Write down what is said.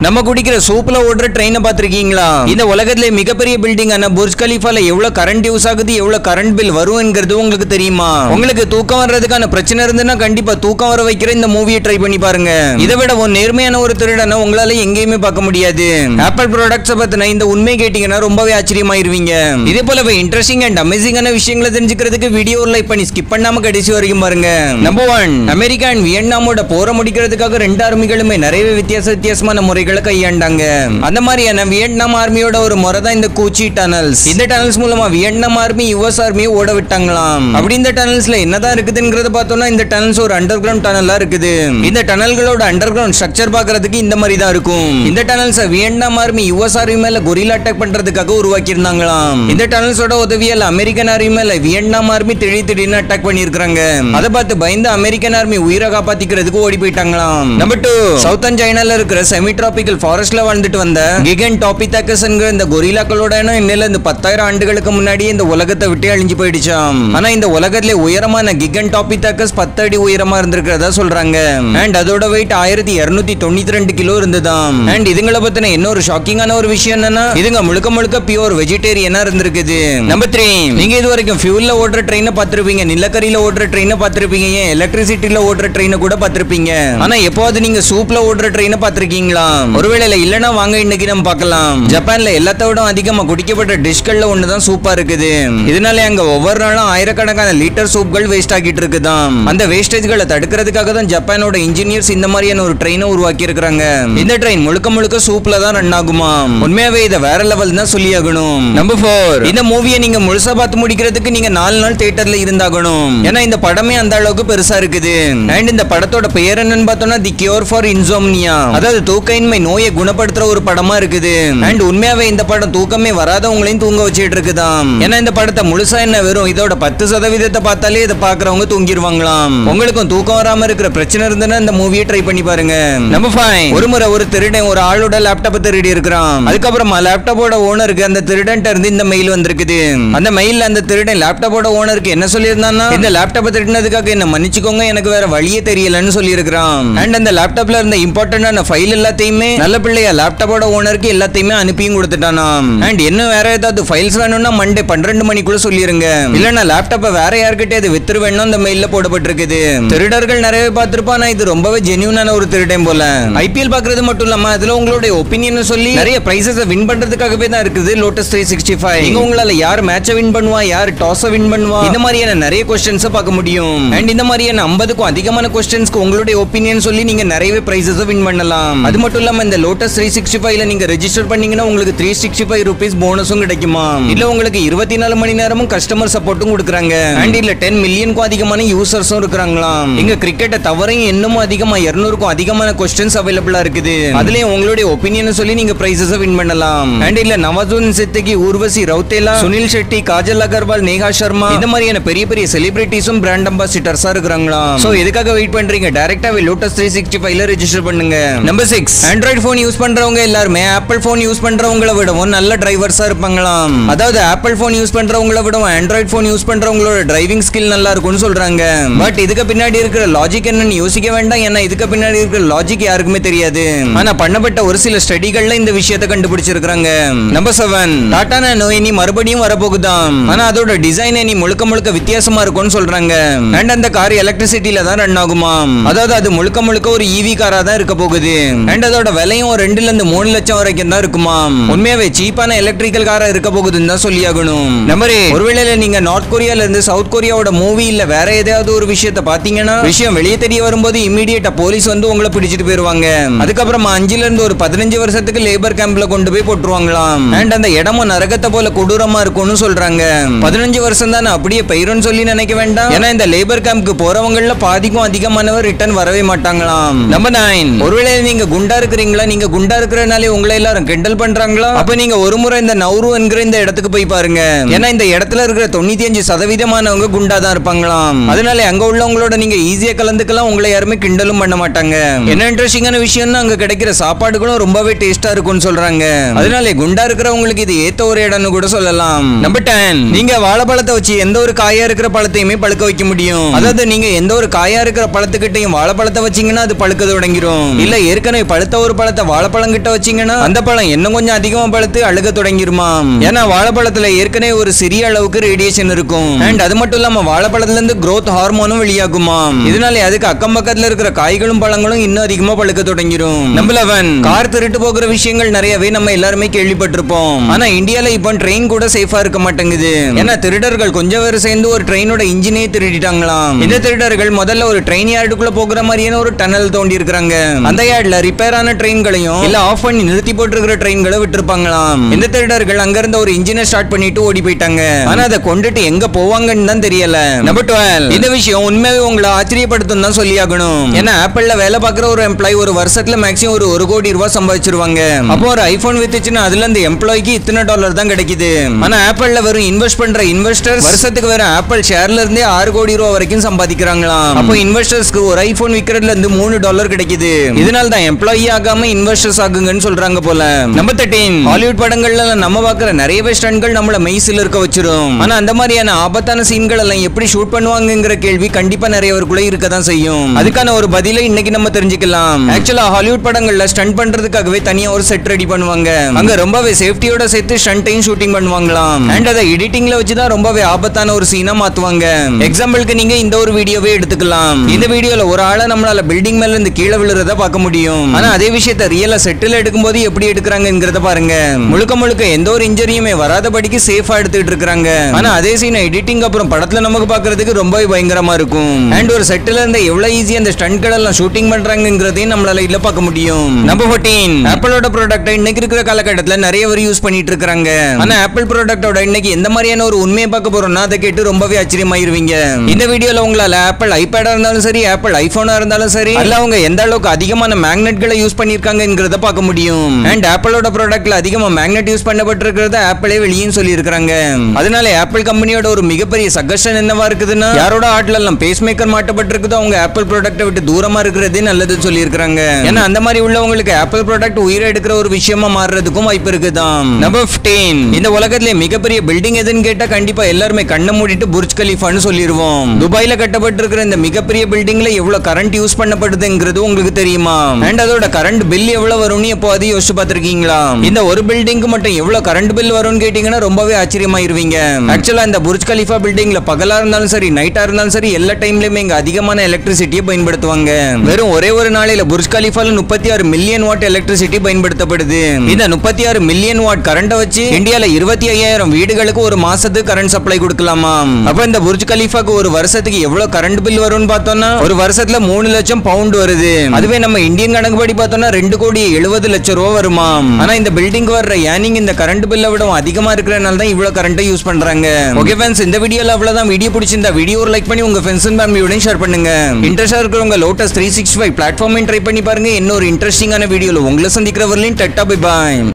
நம்ம குடிக்கிற சூப்ல ஓடுற ட்ரெயினை பார்த்திருக்கீங்களா இந்த உலகத்திலே மிகப்பெரிய பில்டிங் ஆன புர்ஜ் கலீஃபால எவ்வளவு கரண்ட் யூஸ் ஆகுது எவ்வளவு கரண்ட் பில் வரும்ங்கிறது உங்களுக்கு தெரியுமா உங்களுக்கு தூக்கம் வர்றதுக்கான பிரச்சனை இருந்துன்னா கண்டிப்பா தூக்கம் வர வைக்கிற இந்த மூவியை ட்ரை பண்ணி பாருங்க இதை விட ஒரு நேர்மையான ஒரு திருடனை உங்களால எங்கேயுமே பார்க்க முடியாது ஆப்பிள் ப்ராடக்ட்ஸ் பத்தின இந்த உண்மை கேட்டீங்கன்னா ரொம்பவே ஆச்சரியமாயிருவீங்க இதே போலவே இன்ட்ரெஸ்டிங் அண்ட் அமேசிங்கான விஷயங்களை தெரிஞ்சுக்கிறதுக்கு வீடியோ லைக் பண்ணி ஸ்கிப் பண்ணாம கடைசி வரைக்கும் பாருங்க நம்பர் ஒன் அமெரிக்கா அண்ட் வியட்நாமோட போரை முடிக்கிறதுக்காக ரெண்டு ஆர்மிகளுமே நிறைய வித்தியாச வித்தியாசமான முறைகளை கையாண்டாங்க அந்த மாதிரியான வியட்நாம் ஆர்மியோட ஒரு முறை தான் இந்த கூச்சி டனல்ஸ் இந்த டனல்ஸ் மூலமா வியட்நாம் ஆர்மி யுஎஸ் ஆர்மியை ஓட விட்டாங்களாம் அப்படி இந்த டனல்ஸ்ல என்னதான் இருக்குதுங்கிறத பார்த்தோம்னா இந்த டனல்ஸ் ஒரு அண்டர் கிரவுண்ட் டனலா இருக்குது இந்த டனல்களோட அண்டர் கிரவுண்ட் ஸ்ட்ரக்சர் பார்க்கிறதுக்கு இந்த மாதிரி தான் இருக்கும் இந்த tunnels Vietnam army US army மேல கொரில்லா அட்டாக் பண்றதுக்காக உருவாக்கி இருந்தாங்களாம் இந்த டனல்ஸோட உதவியால் அமெரிக்கன் ஆர்மி மேல வியட்நாம் ஆர்மி திடீர் திடீர்னு அட்டாக் பண்ணியிருக்காங்க அதை பார்த்து பயந்து அமெரிக்கன் ஆர்மி உயிரை காப்பாத்திக்கிறதுக்கு ஓடி போயிட்டாங்களாம் நம்பர் டூ சவுத்தன் சைனால இருக்கிற செமி டிராபிக்கல் ஃபாரஸ்ட்ல வாழ்ந்துட்டு வந்த கிகன் டாபிதாக்கஸ்ங்கிற இந்த கொரில்லாக்களோட இனம் இன்னில இந்த பத்தாயிரம் ஆண்டுகளுக்கு முன்னாடி இந்த உலகத்தை விட்டு அழிஞ்சு போயிடுச்சாம் ஆனா இந்த உலகத்திலே உயரமான கிகன் டாபிதாக்கஸ் பத்து அடி உயரமா இருந்திருக்கிறதா சொல்றாங்க அண்ட் அதோட வெயிட் ஆயிரத்தி இருநூத்தி தொண்ணூத்தி ரெண்டு கிலோ இருந்ததாம் அண்ட் இதுங்களை பத்தின இன்னொரு ஷாக்கிங்கான ஒரு விஷயம் என்னன்னா இதுங்க முழுக்க முழுக்க பியூர் வெஜிடேரியனா இருந்திருக்குது நம்பர் த்ரீ நீங்க இது வரைக்கும் ஃபியூல்ல ஓடுற ட்ரெயினை பார்த்திருப்பீங்க நிலக்கரியில ஓடுற ட்ரெயினை பார்த்திருப்பீங்க ஏன் எலக்ட்ரிசிட்டில ஓடுற ட்ரெயினை கூட பார்த்திருப்பீங்க ஆனா எப்போது நீங்க சூப்ல ஓடுற ட்ரெயினை பார்த்திருக்கீங்களா ஒருவேளை இல்லனா வாங்க இன்னைக்கு நம்ம பார்க்கலாம் ஜப்பான்ல எல்லாத்த விட அதிகமா குடிக்கப்பட்ட டிஷ்கள்ல ஒண்ணுதான் சூப்பா இருக்குது இதனால அங்க ஒவ்வொரு நாளும் ஆயிரக்கணக்கான லிட்டர் சூப்கள் வேஸ்ட் ஆகிட்டு இருக்குதாம் அந்த வேஸ்டேஜ்களை தடுக்கிறதுக்காக தான் ஜப்பானோட இன்ஜினியர்ஸ் இந்த மாதிரியான ஒரு ட்ரெயினை உருவாக்கி இருக்காங்க இந்த ட்ரெயின் முழுக்க முழுக்க சூப்ல தான் ரன் ஆகுமா உண்மையாவே இதை வேற லெவல் தான் சொல்லியாகணும் நம்பர் ஃபோர் இந்த மூவியை நீங்க முழுசா பார்த்து முடிக்கிறதுக்கு நீங்க நாலு நாள் தியேட்டர்ல இருந்தாகணும் ஏன்னா இந்த படமே அந்த அளவுக்கு பெருசா இருக்குது அண்ட் இந்த படத்தோட பெயர் என்னன்னு பார்த்தோம்னா தி கியூர் ஃபார் இன்சோம்னியா அதாவது தூக்கயின்மை நோயை குணப்படுத்துற ஒரு படமா இருக்குது அண்ட் உண்மையாவே இந்த படம் தூக்கமே வராதவங்களையும் தூங்க வச்சிட்டு இருக்குதாம் ஏன்னா இந்த படத்தை முழுசா என்ன வெறும் இதோட பத்து சதவீதத்தை பார்த்தாலே இதை பாக்குறவங்க தூங்கிடுவாங்களாம் உங்களுக்கும் தூக்கம் வராம இருக்கிற பிரச்சனை இருந்ததுன்னா இந்த மூவியை ட்ரை பண்ணி பாருங்க நம்பர் ஃபைவ் ஒரு முறை ஒரு திருடன் ஒரு ஆளோட லேப்டாப்பை திருடி இருக்கிறான் அதுக்கப்புறமா லேப்டாப்போட ஓனருக்கு அந்த திருடன்ட்ட இருந்து இந்த மெயில் வந்திருக்குது அந்த மெயில்ல அந்த திருடன் லேப்டாப்போட ஓனருக்கு என்ன சொல்லியிருந்தான்னா இந்த லேப்டாப்பை திருடினதுக்காக என்ன மன்னிச்சுக்கோங்க எனக்கு வேற வழியே தெரியலன்னு சொல்லியிருக்கிறான் அண்ட் அந்த லேப்டாப்ல இருந்த இம்பார்ட்டன்டான ஃபைல் எல்லாத்தையுமே நல்ல பிள்ளையா லேப்டாப்போட ஓனருக்கு எல்லாத்தையுமே அனுப்பியும் கொடுத்துட்டானாம் அண்ட் இன்னும் வேற ஏதாவது ஃபைல்ஸ் வேணும்னா மண்டே பன்னிரெண்டு மணிக்குள்ள சொல்லிருங்க இல்லன்னா லேப்டாப்பை வேற யார்கிட்ட இது வித்துரு வேணும் அந்த மெயில்ல போடப்பட்டிருக்குது திருடர்கள் நிறைய பார்த்திருப்பா ஆனா இது ரொம்பவே ஜென்யூனான ஒரு திருடன் போல ஐபிஎல் பாக்குறது மட்டும் இல்லாம அதுல உங்களுடைய ஒப்பீனியன் சொல்லி நிறைய பிரைசஸ் வின் பண்றதுக்காகவே தான் இருக்குது லோட்டஸ் த்ரீ சிக்ஸ்டி ஃபைவ் இங்க உங்களால யார் மேட்சை வின் பண்ணுவா யார் டாஸை வின் பண்ணுவா இந்த மாதிரியான நிறைய கொஸ்டின்ஸ் பார்க்க முடியும் அண்ட் இந்த மாதிரியான ஐம்பதுக்கும் அதிகமான கொஸ்டின்ஸ்க்கு உங்களுடைய ஒப்பீனியன் சொல்லி நீங்க நிறையவே பிரைசஸ் வின் பண்ணலாம் அது மட்டும் இல்லாம இந்த லோட்டஸ் த்ரீ சிக்ஸ்டி ஃபைவ்ல நீங்க ரெஜிஸ்டர் பண்ணீங்கன்னா உங்களுக்கு த்ரீ சிக்ஸ்டி ஃபைவ் ருபீஸ் போனஸும் கிடைக்குமா இல்ல உங்களுக்கு இருபத்தி நாலு மணி நேரமும் கஸ்டமர் சப்போர்ட்டும் கொடுக்குறாங்க அண்ட் இல்ல டென் மில்லியனுக்கும் அதிகமான யூசர்ஸும் இருக்கிறாங்களாம் இங்க கிரிக்கெட்டை தவிரையும் இன்னமும் அதிகமா இருநூறுக்கும் அதிகமான கொஸ்டின்ஸ் அவைலபிளா இருக்குது அதுலயும் உங்களுடைய ஒப்பீனியன் சொல்லி நீங்க பிரைசஸ் வின் பண்ணலாம் அண்ட் இல்ல நவாசுதீன் சித்திகி ஊர்வசி ரவுத்தேலா சுனில் ஷெட்டி காஜல் அகர்வால் நேஹா சர்மா இந்த மாதிரியான பெரிய பெரிய செலிபிரிட்டிஸும் பிராண்ட் அம்பாசிடர்ஸா இருக்கிறாங்களா சோ எதுக்காக வெயிட் பண்றீங்க டைரக்டாவே லோட்டஸ் த்ரீ சிக்ஸ்டி ஃபைவ்ல ரெஜிஸ்டர் பண்ணுங்க number six android phone use பண்றவங்க எல்லாருமே ஆப்பிள் போன் யூஸ் பண்றவங்கள விடவும் நல்ல டிரைவர்ஸா இருப்பாங்களாம் அதாவது ஆப்பிள் போன் யூஸ் பண்றவங்கள விடவும் ஆண்ட்ராய்டு போன் யூஸ் பண்றவங்களோட டிரைவிங் ஸ்கில் நல்லா இருக்கும்னு சொல்றாங்க பட் இதுக்கு பின்னாடி இருக்கிற லாஜிக் என்னன்னு யோசிக்க வேண்டாம் ஏன்னா இதுக்கு பின்னாடி இருக்கிற லாஜிக் யாருக்குமே தெரியாது ஆனா பண்ணப்பட்ட ஒரு சில ஸ்டடிகள்ல இந்த விஷயத்தை கண்டுபிடிச்சிருக்காங்க நம்பர் செவன் டாடா நானோ இனி மறுபடியும் வரப்போகுதாம் ஆனா அதோட டிசைன் இனி முழுக்க முழுக்க வித்தியாசமா இருக்கும்னு சொல்றாங்க அண்ட் அந்த கார் எலக்ட்ரிசிட்டில தான் ரன் ஆகுமாம் அதாவது அது முழுக்க முழுக்க ஒரு ஈவி காரா தான் இருக்க போகுது அண்ட் அதோட விலையும் ஒரு ரெண்டுல இருந்து மூணு லட்சம் வரைக்கும் தான் இருக்குமாம் உண்மையாவே சீப்பான எலக்ட்ரிக்கல் காரா இருக்க போகுதுன்னு தான் சொல்லியாகணும் நம்பர் ஒருவேளை நீங்க நார்த் கொரியால இருந்து சவுத் கொரியாவோட மூவி இல்ல வேற ஏதாவது ஒரு விஷயத்த பாத்தீங்கன்னா விஷயம் வெளியே தெரிய வரும்போது இமீடியட்டா போலீஸ் வந்து உங்களை பிடிச்சிட்டு போயிருவாங்க அதுக்கப்புறமா அஞ்சுல இருந்து ஒரு பதினஞ்சு வருஷத்துக்கு லேபர் கேம்ப்ல கொண்டு போய் போட்டுருவாங்களாம் அண்ட் அந்த இடமும் நரகத்தை போல கொடூரமா இருக்கும்னு சொல்றாங்க பதினஞ்சு வருஷம் தானே அப்படியே பெயரும்னு சொல்லி நினைக்க வேண்டாம் ஏன்னா இந்த லேபர் கேம்ப்க்கு போறவங்கள பாதிக்கும் அதிகமானவர் ரிட்டர்ன் வரவே மாட்டாங்களாம் நம்பர் நைன் ஒருவேளை நீங்க குண்டா இருக்கிறீங்களா நீங்க குண்டா இருக்கிறனாலே உங்களை எல்லாரும் கிண்டல் பண்றாங்களா அப்ப நீங்க ஒரு முறை இந்த நௌரு என்கிற இந்த இடத்துக்கு போய் பாருங்க ஏன்னா இந்த இடத்துல இருக்கிற தொண்ணூத்தி அஞ்சு சதவீதமானவங்க குண்டா தான் இருப்பாங்களாம் அதனால அங்க உள்ளவங்களோட நீங்க ஈஸியா கலந்துக்கலாம் உங்களை யாருமே கிண்டலும் பண்ண மாட்டாங்க என்ன இன்ட்ரெஸ்டிங்கான விஷயம்னா அங்க கிடைக்கிற சாப்பாடுகளும் ரொம்பவே டேஸ்டா இருக்கும்னு சொல்றாங்க அதனால குண்டா இருக்கிறவங்களுக்கு இது ஏத்த ஒரு இடம்னு கூட சொல்லலாம் நம்பர் டென் நீங்க வாழைப்பழத்தை வச்சு எந்த ஒரு காயா இருக்கிற பழத்தையுமே பழுக்க வைக்க முடியும் அதாவது நீங்க எந்த ஒரு காயா இருக்கிற பழத்துக்கிட்டையும் வாழைப்பழத்தை வச்சீங்கன்னா அது பழுக்க தொடங்கிரும் இல்ல ஏற்கனவே பழுத்த ஒரு ஒரு பழத்தை வாழைப்பழம் கிட்ட வச்சீங்கன்னா அந்த பழம் இன்னும் கொஞ்சம் அதிகமா பழுத்து அழுக தொடங்கிருமாம் ஏன்னா வாழைப்பழத்துல ஏற்கனவே ஒரு சிறிய அளவுக்கு ரேடியேஷன் இருக்கும் அண்ட் அது மட்டும் இல்லாம வாழைப்பழத்துல இருந்து growth ஹார்மோனும் வெளியாகுமாம் இதனால அதுக்கு அக்கம் பக்கத்துல இருக்கிற காய்களும் பழங்களும் இன்னும் அதிகமா பழுக்க தொடங்கிரும் நம்பர் லெவன் கார் திருட்டு போகிற விஷயங்கள் நிறையவே நம்ம எல்லாருமே கேள்விப்பட்டிருப்போம் ஆனா இந்தியால இப்போ ட்ரெயின் கூட சேஃபா இருக்க மாட்டேங்குது ஏன்னா திருடர்கள் கொஞ்சம் பேர் சேர்ந்து ஒரு ட்ரெயினோட இன்ஜினே திருடிட்டாங்களாம் இந்த திருடர்கள் முதல்ல ஒரு ட்ரெயின் யார்டுக்குள்ள போகிற மாதிரியான ஒரு டனல் தோண்டி இருக்காங்க அந்த யார்ட்ல ரிப்பேர் ஆன ட்ரெயின்களையும் இல்ல ஆஃப் பண்ணி நிறுத்தி போட்டிருக்கிற ட்ரெயின்களை விட்டுருப்பாங்களாம் இந்த திருடர்கள் அங்க இருந்த ஒரு இன்ஜினை ஸ்டார்ட் பண்ணிட்டு ஓடி போயிட்டாங்க ஆனா அதை கொண்டுட்டு எங்க போவாங்கன்னு தான் தெரியல நம்பர் டுவெல் இந்த விஷயம் உண்மையாவே உங்களை ஆச்சரியப்படுத்தும் தான் சொல்லியாகணும் ஏன்னா ஆப்பிள்ல வேலை பார்க்குற ஒரு எம்ப்ளாய் ஒரு வருஷத்துல மேக்ஸிமம் ஒரு ஒரு கோடி ரூபாய் சம்பாதிச்சிருவாங்க அப்போ ஒரு ஐபோன் வித்துச்சுன்னா அதுல இந்த எம்ப்ளாய்க்கு இத்தனை டாலர் தான் கிடைக்குது ஆனா ஆப்பிள்ல வெறும் இன்வெஸ்ட் பண்ற இன்வெஸ்டர்ஸ் வருஷத்துக்கு வேற ஆப்பிள் ஷேர்ல இருந்தே ஆறு கோடி ரூபாய் வரைக்கும் சம்பாதிக்கிறாங்களாம் அப்போ இன்வெஸ்டர்ஸ்க்கு ஒரு ஐபோன் விக்கிறதுல இருந்து மூணு டாலர் கிடைக்குது இதனால தான் எம்ப்ளாயி ஆகாம இன்வெஸ்டர்ஸ் ஆகுங்கன்னு சொல்றாங்க போல நம்பர் தேர்ட்டீன் ஹாலிவுட் படங்கள்ல நம்ம பார்க்குற நிறையவே ஸ்டன்கள் நம்மள மெய்சில் இருக்க வச்சிரும் ஆனா அந்த மாதிரியான ஆபத்தான சீன்கள் எல்லாம் எப்படி ஷூட் பண்ணுவாங்கங்கிற கேள்வி கண்டிப்பா நிறையவருக்குள்ள இருக்க தான் செய்யும் அதுக்கான ஒரு பதிலை இன்னைக்கு நம்ம தெரிஞ்சுக்கலாம் ஆக்சுவலா ஹாலிவுட் படங்கள்ல ஸ்டண்ட் பண்றதுக்காகவே தனியா ஒரு செட் ரெடி பண்ணுவாங்க அங்க ரொம்பவே சேஃப்டியோட சேர்த்து ஸ்டண்ட்டையும் ஷூட்டிங் பண்ணுவாங்களாம் அண்ட் அதை எடிட்டிங்ல வச்சு தான் ரொம்பவே ஆபத்தான ஒரு சீனா மாத்துவாங்க எக்ஸாம்பிளுக்கு நீங்க இந்த ஒரு வீடியோவே எடுத்துக்கலாம் இந்த வீடியோல ஒரு ஆளை நம்மளால பில்டிங் மேல இருந்து கீழே விழுறத பார்க்க முடியும் ஆனா அதே விஷயத்த ரியலா செட்டில் எடுக்கும்போது எப்படி எடுக்கிறாங்கிறத பாருங்க முழுக்க முழுக்க எந்த ஒரு இன்ஜரியுமே வராதபடிக்கு சேஃபா எடுத்துட்டு இருக்காங்க ஆனா அதே சீனை எடிட்டிங் அப்புறம் படத்துல நமக்கு பாக்குறதுக்கு ரொம்பவே பயங்கரமா இருக்கும் அண்ட் ஒரு செட்டில் இருந்த எவ்வளவு ஈஸியா அந்த ஸ்டண்ட்கள் எல்லாம் ஷூட்டிங் பண்றாங்கிறதையும் நம்மளால இதுல பார்க்க முடியும் நம்பர் ஃபோர்டீன் ஆப்பிளோட ப்ராடக்ட் இன்னைக்கு இருக்கிற காலகட்டத்துல நிறைய பேர் யூஸ் பண்ணிட்டு இருக்காங்க ஆனா ஆப்பிள் ப்ராடக்ட்டோட இன்னைக்கு எந்த மாதிரியான ஒரு உண்மையை பார்க்க போறோம்னா அதை கேட்டு ரொம்பவே ஆச்சரியமாயிருவீங்க இந்த வீடியோல உங்களால ஆப்பிள் ஐபேடா இருந்தாலும் சரி ஆப்பிள் ஐபோனா இருந்தாலும் சரி அல்ல அவங்க எந்த அளவுக்கு அதிகமான மேக்னெட்களை யூஸ் பண்ணிருக்காங்கிறத பார்க்க முடியும் அண்ட் ஆப்பிளோட ப்ராடக்ட்ல அதிகமா மேக்னெட் யூஸ் பண்ணப்பட்டிருக்கிறத ஆப்பிளே வெளியும் சொல்லி இருக்காங்க அதனால ஆப்பிள் கம்பெனியோட ஒரு மிகப்பெரிய சஜஷன் என்னவா இருக்குதுன்னா யாரோட ஆட்ல எல்லாம் பேஸ் மேக்கர் மாட்டப்பட்டிருக்குதோ அவங்க ஆப்பிள் ப்ராடக்ட்டை விட்டு தூரமா இருக்கிறதே நல்லதுன்னு சொல்லி இருக்காங்க ஏன்னா அந்த மாதிரி உள்ளவங்களுக்கு ஆப்பிள் ப்ராடக்ட் உயிரை எடுக்கிற ஒரு விஷயமா மாறுறதுக்கும் வாய்ப்பு இருக்குதாம் நம்பர் 15 இந்த உலகத்திலே மிகப்பெரிய பில்டிங் எதுன்னு கேட்டா கண்டிப்பா எல்லாருமே கண்ணை மூடிட்டு புர்ஜ் கலிஃபான்னு சொல்லிடுவோம் துபாயில கட்டப்பட்டிருக்கிற இந்த மிகப்பெரிய பில்டிங்ல எவ்வளவு கரண்ட் யூஸ் பண்ணப்படுதுங்கிறது உங்களுக்கு தெரியுமா அண்ட் அதோட கரண்ட் பில் எவ்வளவு வரும்னு எப்போ அது யோசிச்சு பார்த்திருக்கீங்களா இந்த ஒரு பில்டிங்க்கு மட்டும் எவ்வளவு கரண்ட் பில் வரும்னு கேட்டீங்கன்னா ரொம்பவே ஆச்சரியமாயிருவீங்க ஆக்சுவலா இந்த புர்ஜ் கலிஃபா பில்டிங்ல பகலா இருந்தாலும் சரி நைட்டா இருந்தாலும் சரி எல்லா டைம்லயுமே இங்க அதிகமான எலக்ட்ரிசிட்டியை பயன்படுத்துவாங்க வெறும் ஒரே ஒரு நாளையில புர்ஜ் கலிஃபால முப்பத்தி ஆறு மில்லியன் வாட் எலக்ட்ரிசிட்டி பயன்படுத்தப்படுது இந்த முப்பத்தி ஆறு மில்லியன் வாட் கரண்ட வச்சு இந்தியால இருபத்தி ஐயாயிரம் வீடுகளுக்கு ஒரு மாசத்துக்கு கரண்ட் சப்ளை கொடுக்கலாமா அப்ப இந்த புர்ஜ் கலிஃபாக்கு ஒரு வருஷத்துக்கு எவ்வளவு கரண்ட் பில் வரும்னு பார்த்தோம்னா ஒரு வருஷத்துல மூணு லட்சம் பவுண்ட் வருது அதுவே நம்ம இந்தியன் கணக்குப்படி பார்த்தோம்னா ரெண்டு கோடி எழுபது லட்சம் ரூபா வருமா ஆனா இந்த பில்டிங் வர்ற ஏனிங் இந்த கரண்ட் பில்லை விட அதிகமா இருக்கிறனால தான் இவ்வளவு கரண்ட்டை யூஸ் பண்றாங்க ஓகே ஃப்ரெண்ட்ஸ் இந்த வீடியோல அவ்வளவுதான் வீடியோ பிடிச்சிருந்தா வீடியோ ஒரு லைக் பண்ணி உங்க ஃப்ரெண்ட்ஸ் அண்ட் ஃபேமிலியோட ஷேர் பண்ணுங்க இன்ட்ரெஸ்டா இருக்கிறவங்க லோட்டஸ் த்ரீ சிக்ஸ்டி ஃபைவ் பிளாட்ஃபார்மையும் ட்ரை பண்ணி பாருங்க இன்னொரு இன்ட்ரெஸ்டிங்கான வீடியோல உங்களை சந்திக்கிற வரலையும் டெட்டா பை பாய்